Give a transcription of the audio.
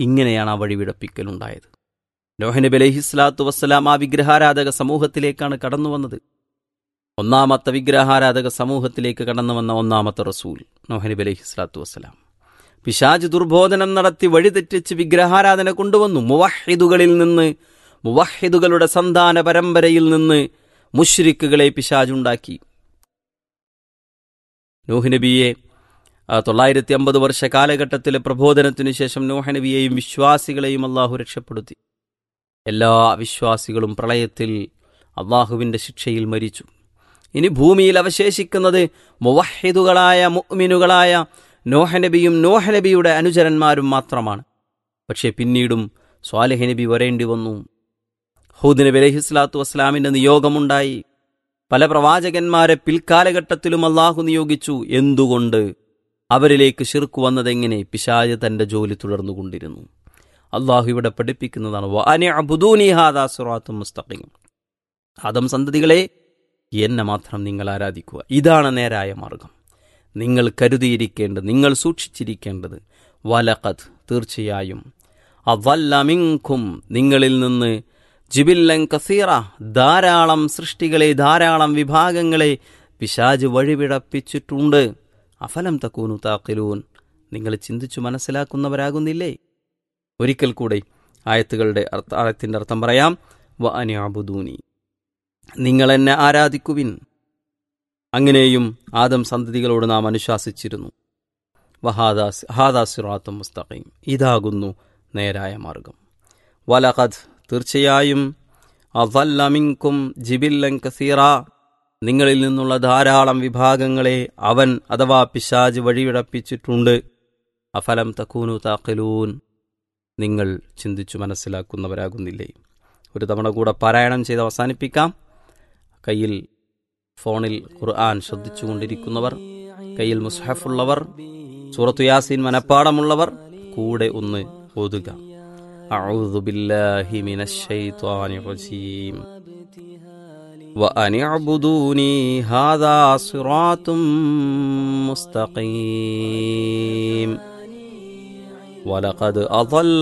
ഇങ്ങനെയാണ് ആ വഴിവിടപ്പിക്കലുണ്ടായത് നോഹ് നബി അലൈഹി സ്വലാത്തു വസ്സലാം ആ വിഗ്രഹാരാധക സമൂഹത്തിലേക്കാണ് കടന്നു വന്നത് ഒന്നാമത്തെ വിഗ്രഹാരാധക സമൂഹത്തിലേക്ക് കടന്നു വന്ന ഒന്നാമത്തെ റസൂൽ നോഹ് നബി അലൈഹി സ്വലാത്തു വസ്സലാം പിശാജ് ദുർബോധനം നടത്തി വഴിതെറ്റിച്ച് വിഗ്രഹാരാധന കൊണ്ടുവന്നു മുവഹിദുകളിൽ നിന്ന് മുവഹിദുകളുടെ സന്താന പരമ്പരയിൽ നിന്ന് മുഷ്രിക്കുകളെ പിശാജുണ്ടാക്കി നൂഹ് നബിയെ ആ തൊള്ളായിരത്തി അമ്പത് വർഷ കാലഘട്ടത്തിലെ പ്രബോധനത്തിനു ശേഷം നൂഹ് നബിയെയും വിശ്വാസികളെയും അള്ളാഹു രക്ഷപ്പെടുത്തി എല്ലാ വിശ്വാസികളും പ്രളയത്തിൽ അള്ളാഹുവിൻ്റെ ശിക്ഷയിൽ മരിച്ചു ഇനി ഭൂമിയിൽ അവശേഷിക്കുന്നത് മുവഹിദുകളായ മുഅ്മിനുകളായ നോഹനബിയും നോഹനബിയുടെ അനുചരന്മാരും മാത്രമാണ് പക്ഷേ പിന്നീടും സ്വാലിഹ് നബി വരേണ്ടി വന്നു ഹൂദ് നബി അലഹിസ്ലാത്തു വസ്ലാമിൻ്റെ നിയോഗമുണ്ടായി പല പ്രവാചകന്മാരെ പിൽക്കാലഘട്ടത്തിലും അള്ളാഹു നിയോഗിച്ചു എന്തുകൊണ്ട് അവരിലേക്ക് ഷിർക്ക് വന്നതെങ്ങനെ പിശാജ് തന്റെ ജോലി തുടർന്നുകൊണ്ടിരുന്നു അള്ളാഹു ഇവിടെ പഠിപ്പിക്കുന്നതാണ് "വഅനി അബ്ദൂനി ഹാദാ സിറാത്തും മുസ്തഖീം." ആദം സന്തതികളെ എന്നെ മാത്രം നിങ്ങൾ ആരാധിക്കുക ഇതാണ് നേരായ മാർഗം നിങ്ങൾ കരുതിയിരിക്കേണ്ടത് നിങ്ങൾ സൂക്ഷിച്ചിരിക്കേണ്ടത് വലഖത് തീർച്ചയായും അവല്ലമിങ്കും നിങ്ങളിൽ നിന്ന് ജിബില്ലൻ കസീറ ധാരാളം സൃഷ്ടികളെ ധാരാളം വിഭാഗങ്ങളെ പിശാജ് വഴിവിടപ്പിച്ചിട്ടുണ്ട് അഫലം തക്കൂനു താക്കിലൂൻ നിങ്ങൾ ചിന്തിച്ചു മനസ്സിലാക്കുന്നവരാകുന്നില്ലേ ഒരിക്കൽ കൂടെ ആയത്തുകളുടെ അർത്ഥ ആയത്തിൻ്റെ അർത്ഥം പറയാം വ അനിയാബുദൂനി നിങ്ങൾ എന്നെ ആരാധിക്കുവിൻ അങ്ങനെയും ആദം സന്തതികളോട് നാം അനുശാസിച്ചിരുന്നു വഹാദാസ് ഹാദാസിറാത്തും മുസ്തഖീം ഇതാകുന്നു നേരായ മാർഗം വലഖദ് തീർച്ചയായും അവല്ലമിങ്കും ജിബില്ലൻ കസീറ നിങ്ങളിൽ നിന്നുള്ള ധാരാളം വിഭാഗങ്ങളെ അവൻ അഥവാ പിശാജ് വഴിവിടപ്പിച്ചിട്ടുണ്ട് അഫലം തക്കൂനു താക്കലൂൻ നിങ്ങൾ ചിന്തിച്ചു മനസ്സിലാക്കുന്നവരാകുന്നില്ലേ ഒരു തവണ കൂടെ പാരായണം ചെയ്ത് അവസാനിപ്പിക്കാം കയ്യിൽ ഫോണിൽ ഖുർആൻ ശ്രദ്ധിച്ചുകൊണ്ടിരിക്കുന്നവർ കയ്യിൽ മുസ്ഹഫുള്ളവർ സൂറത്തു യാസീൻ മനപ്പാടമുള്ളവർ കൂടെ ഒന്ന് ഓതുക أعوذ بالله من الشيطان الرجيم وأن اعبدوني هذا صراط مستقيم ولقد أضل